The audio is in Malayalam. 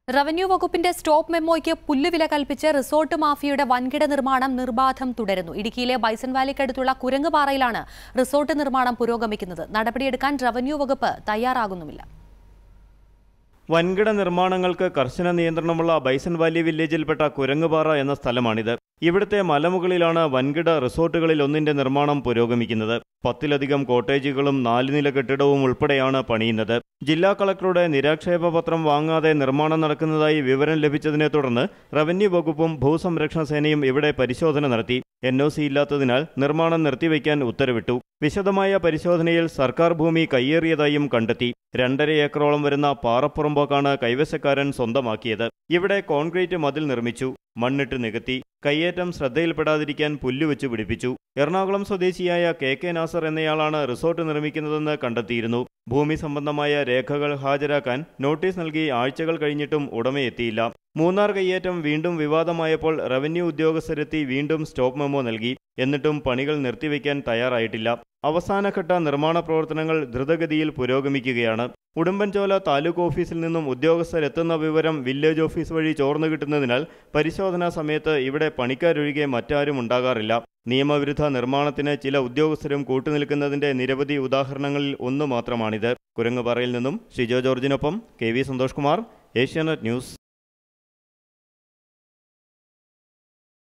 റവന്യൂ വകുപ്പിന്റെ സ്റ്റോപ്പ് മെമ്മോയ്ക്ക് പുല്ലുവില കൽപ്പിച്ച് റിസോർട്ട് മാഫിയയുടെ വൻകിട നിർമ്മാണം നിർബാധം തുടരുന്നു ഇടുക്കിയിലെ ബൈസൺ വാലിക്കടുത്തുള്ള കുരങ്ങുപാറയിലാണ് റിസോർട്ട് നിർമ്മാണം പുരോഗമിക്കുന്നത് നടപടിയെടുക്കാൻ റവന്യൂ വകുപ്പ് തയ്യാറാകുന്നുമില്ല വൻകിട നിർമ്മാണങ്ങൾക്ക് കർശന നിയന്ത്രണമുള്ള ബൈസൺ വാലി വില്ലേജിൽപ്പെട്ട കുരങ്ങുപാറ എന്ന സ്ഥലമാണിത് ഇവിടുത്തെ മലമുകളിലാണ് വൻകിട റിസോർട്ടുകളിൽ ഒന്നിന്റെ നിർമ്മാണം പുരോഗമിക്കുന്നത് പത്തിലധികം കോട്ടേജുകളും നാല് നില കെട്ടിടവും ഉൾപ്പെടെയാണ് പണിയുന്നത് ജില്ലാ കളക്ടറുടെ നിരാക്ഷേപ പത്രം വാങ്ങാതെ നിർമ്മാണം നടക്കുന്നതായി വിവരം ലഭിച്ചതിനെ തുടർന്ന് റവന്യൂ വകുപ്പും ഭൂസംരക്ഷണ സേനയും ഇവിടെ പരിശോധന നടത്തി എൻ ഒ സി ഇല്ലാത്തതിനാൽ നിർമ്മാണം നിർത്തിവെക്കാൻ ഉത്തരവിട്ടു വിശദമായ പരിശോധനയിൽ സർക്കാർ ഭൂമി കയ്യേറിയതായും കണ്ടെത്തി രണ്ടര ഏക്കറോളം വരുന്ന പാറപ്പുറമ്പോക്കാണ് കൈവശക്കാരൻ സ്വന്തമാക്കിയത് ഇവിടെ കോൺക്രീറ്റ് മതിൽ നിർമ്മിച്ചു മണ്ണിട്ട് നികത്തി കയ്യേറ്റം ശ്രദ്ധയിൽപ്പെടാതിരിക്കാൻ പുല്ലുവെച്ച് പിടിപ്പിച്ചു എറണാകുളം സ്വദേശിയായ കെ കെ നാസർ എന്നയാളാണ് റിസോർട്ട് നിർമ്മിക്കുന്നതെന്ന് കണ്ടെത്തിയിരുന്നു ഭൂമി സംബന്ധമായ രേഖകൾ ഹാജരാക്കാൻ നോട്ടീസ് നൽകി ആഴ്ചകൾ കഴിഞ്ഞിട്ടും ഉടമയെത്തിയില്ല മൂന്നാർ കയ്യേറ്റം വീണ്ടും വിവാദമായപ്പോൾ റവന്യൂ ഉദ്യോഗസ്ഥരെത്തി വീണ്ടും സ്റ്റോപ്പ് മെമ്മോ നൽകി എന്നിട്ടും പണികൾ നിർത്തിവെക്കാൻ തയ്യാറായിട്ടില്ല അവസാനഘട്ട നിർമ്മാണ പ്രവർത്തനങ്ങൾ ദ്രുതഗതിയിൽ പുരോഗമിക്കുകയാണ് ഉടുമ്പൻചോല താലൂക്ക് ഓഫീസിൽ നിന്നും ഉദ്യോഗസ്ഥരെത്തുന്ന വിവരം വില്ലേജ് ഓഫീസ് വഴി ചോർന്നു കിട്ടുന്നതിനാൽ പരിശോധനാ സമയത്ത് ഇവിടെ പണിക്കാരൊഴികെ മറ്റാരും ഉണ്ടാകാറില്ല നിയമവിരുദ്ധ നിർമ്മാണത്തിന് ചില ഉദ്യോഗസ്ഥരും കൂട്ടുനിൽക്കുന്നതിന്റെ നിരവധി ഉദാഹരണങ്ങളിൽ ഒന്ന് മാത്രമാണിത് കുരങ്ങുപാറയിൽ നിന്നും ഷിജോ ജോർജിനൊപ്പം K V Santhosh Kumar Asianet news